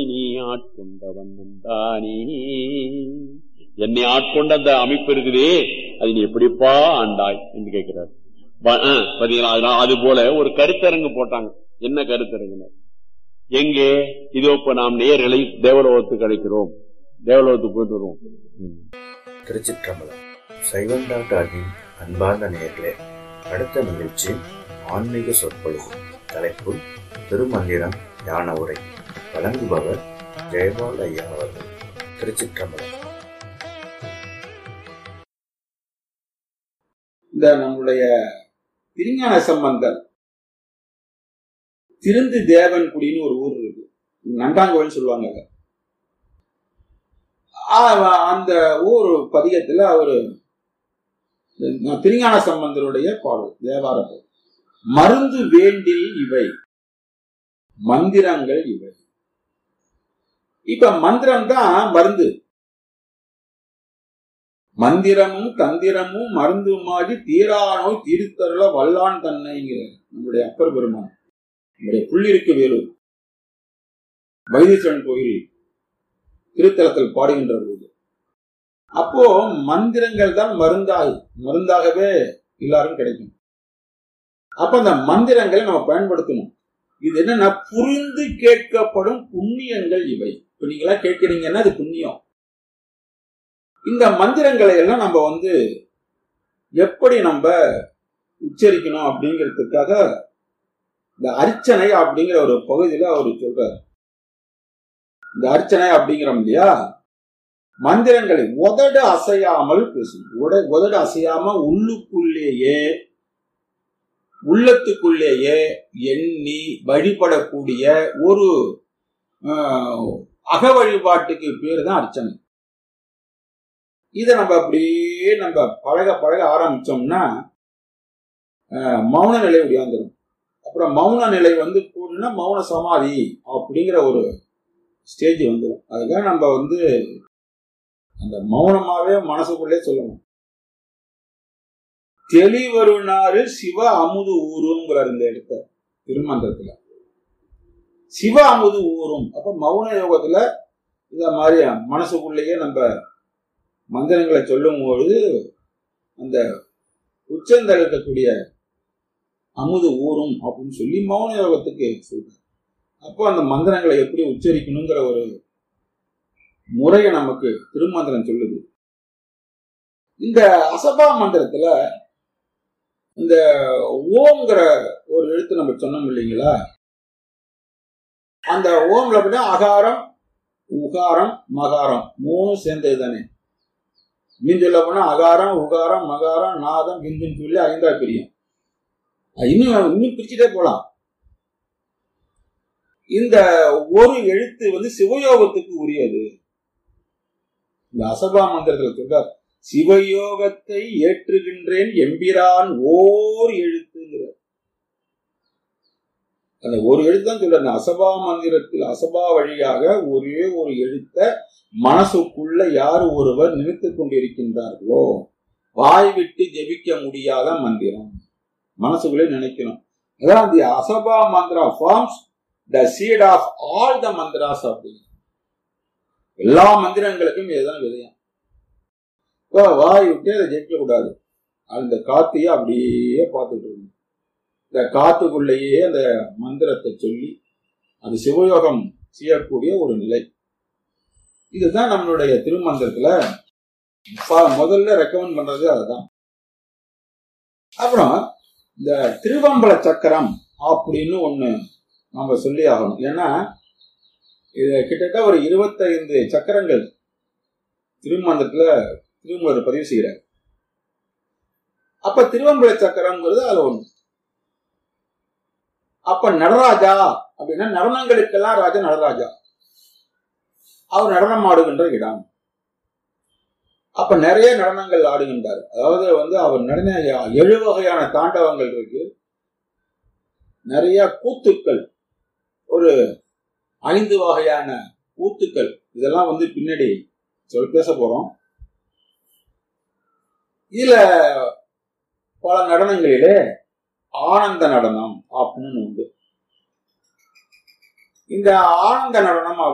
நீ ஆட்கொண்டவன் தானே என்னை ஆட்கொண்ட அந்த அமைப்பு இருக்குதே அது நீ எப்படிப்பா ஆண்டாய் என்று கேட்கிறார் ப- ஆ, பாத்தீங்களா அதனால அது போல ஒரு கருத்தரங்கு போட்டாங்க என்ன கருத்தரங்குனர் எங்கே இதோ இப்ப நாம் நேர்களை தேவலோகத்துக்கு அழைக்கிறோம் தேவலோகத்துக்கு போயிட்டு வருவோம் ம். திருச்சிற்றம்பலம் சைவம் டாட் ஆகின் அன்பார்ந்த நேயர்களே அடுத்த நிகழ்ச்சி ஆன்மீக சொற்பொழிவு தலைப்பு திருமந்திரம் ஞான உரை வழங்குபவர் ஜெயபால் ஐயா அவர்கள் திருச்சிற்றம்பலம் இந்த நம்முடைய திருஞான சம்பந்தர் திருந்து தேவன்குடின்னு ஒரு ஊர் இருக்கு நண்டாங்கோயில் சொல்லுவாங்க அத. ஆ, அந்த ஊர் பதிகத்துல அவரு இந்த திருஞான சம்பந்தருடைய பாடல் தேவார பாடல் மருந்து வேண்டில் இவை மந்திரங்கள் இவை இப்ப மந்திரம் தான் மருந்து மந்திரமும் தந்திரமும் மருந்துமாகி தீரானோய் தீர்த்தருள வல்லான் தன்னைங்கிற நம்முடைய அப்பர் பெருமான் நம்முடைய புள்ளிருக்கு வேலூர் வைத்தீஸ்வரன் கோயில் திருத்தலத்தில் பாடுகின்ற போது அப்போ மந்திரங்கள் தான் மருந்தாக மருந்தாகவே எல்லாரும் கிடைக்கும் அப்ப அந்த மந்திரங்களை நம்ம பயன்படுத்தணும் இது என்னன்னா புரிந்து கேட்கப்படும் புண்ணியங்கள் இவை இப்ப நீங்களா கேட்கிறீங்கன்னா அது புண்ணியம் இந்த மந்திரங்களை எல்லாம் நம்ம வந்து எப்படி நம்ம உச்சரிக்கணும் அப்படிங்கிறதுக்காக இந்த அர்ச்சனை அப்படிங்கிற ஒரு பகுதியில அவர் சொல்றாரு இந்த அர்ச்சனை அப்படிங்கிறோம் இல்லையா மந்திரங்களை உதடு அசையாமல் பேசணும் உட- உதடு அசையாம உள்ளுக்குள்ளேயே உள்ளத்துக்குள்ளேயே எண்ணி வழிபடக்கூடிய ஒரு ஆஹ், அக வழிபாட்டுக்கு பேர் தான் அர்ச்சனை இதை நம்ம அப்படியே நம்ம பழக பழக ஆரம்பிச்சோம்னா அஹ், மௌன நிலை உடையாந்துடும் அப்புறம் மௌன நிலை வந்து கூடனா மௌன சமாதி அப்படிங்கிற ஒரு ஸ்டேஜ் வந்துடும் அதுக்காக நம்ம வந்து அந்த மௌனமாவே மனசுக்குள்ளே சொல்லணும் தெளிவருணாறு சிவ அமுது ஊருங்கிறார் இந்த இடத்த திருமந்திரத்துல சிவ அமுது ஊரும் அப்ப மௌன யோகத்துல இத மாதிரி மனசுக்குள்ளேயே நம்ம மந்திரங்களை சொல்லும் பொழுது அந்த உச்சந்தல் இருக்கக்கூடிய அமுது ஊறும் அப்படின்னு சொல்லி மௌன யோகத்துக்கு சொல்றாரு அப்போ அந்த மந்திரங்களை எப்படி உச்சரிக்கணுங்கிற ஒரு முறையை நமக்கு திருமந்திரம் சொல்லுது இந்த அசபா மந்திரத்துல இந்த ஓம்ங்கிற ஒரு எழுத்து நம்ம சொன்னோம் இல்லைங்களா அந்த ஓம்ல அப்படின்னா அகாரம் உகாரம் மகாரம் மூணும் சேர்ந்தது தானே இன்னும் சொல்ல போனா அகாரம் உகாரம் மகாரம் நாதம் விந்துன்னு சொல்லி ஐந்தா பிரியும் அது இன்னும் இன்னும் பிரிச்சுட்டே போலாம் இந்த ஒரு எழுத்து வந்து சிவயோகத்துக்கு உரியது இந்த அசபா மந்திரத்துல சொல்றார் சிவயோகத்தை ஏற்றுகின்றேன் எம்பிரான் ஓர் எழுத்துங்கிற அந்த ஒரு எழுத்து தான் சொல்ற அந்த அசபா மந்திரத்தில் அசபா வழியாக ஒரே ஒரு எழுத்த மனசுக்குள்ள யார் ஒருவர் நினைத்துக் கொண்டிருக்கின்றார்களோ வாய் விட்டு ஜெபிக்க முடியாத மந்திரம் மனசுக்குள்ளே நினைக்கணும் அதான் the Ajapa mantra forms the seat of all the mantras அப்படின்னு எல்லா மந்திரங்களுக்கும் இதுதான் விதயம் இப்போ வாய் விட்டு அதை ஜெயிக்க கூடாது அந்த காத்தையே அப்படியே பார்த்துட்டு இருக்கணும் இந்த காத்துக்குள்ளேயே அந்த மந்திரத்தை சொல்லி அது சிவயோகம் செய்யக்கூடிய ஒரு நிலை இதுதான் நம்மளுடைய திருமந்திரத்துல ப- முதல்ல ரெக்கமெண்ட் பண்றது அதுதான் அப்புறம் இந்த திருவம்பல சக்கரம் அப்படின்னு ஒண்ணு நம்ம சொல்லி ஆகணும் ஏன்னா இது கிட்டத்தட்ட ஒரு இருபத்தைந்து சக்கரங்கள் திருமந்திரத்துல திருமூலர் பதிவு செய்கிறார் அப்ப திருவம்பல சக்கரம்ங்கிறது அதுல ஒண்ணு அப்ப நடராஜா அப்படின்னா நடனங்களுக்கெல்லாம் ராஜா நடராஜா அவர் நடனம் ஆடுகின்ற இடம் அப்ப நிறைய நடனங்கள் ஆடுகின்றார் அதாவது வந்து அவர் நடன ஏழு வகையான தாண்டவங்கள் இருக்கு நிறைய கூத்துக்கள் ஒரு ஐந்து வகையான கூத்துக்கள் இதெல்லாம் வந்து பின்னாடி சொல் பேச போறோம் இதுல பல நடனங்களிலே ஆனந்த நடனம் அப்படின்னு உண்டு இந்த ஆனந்த நடனம்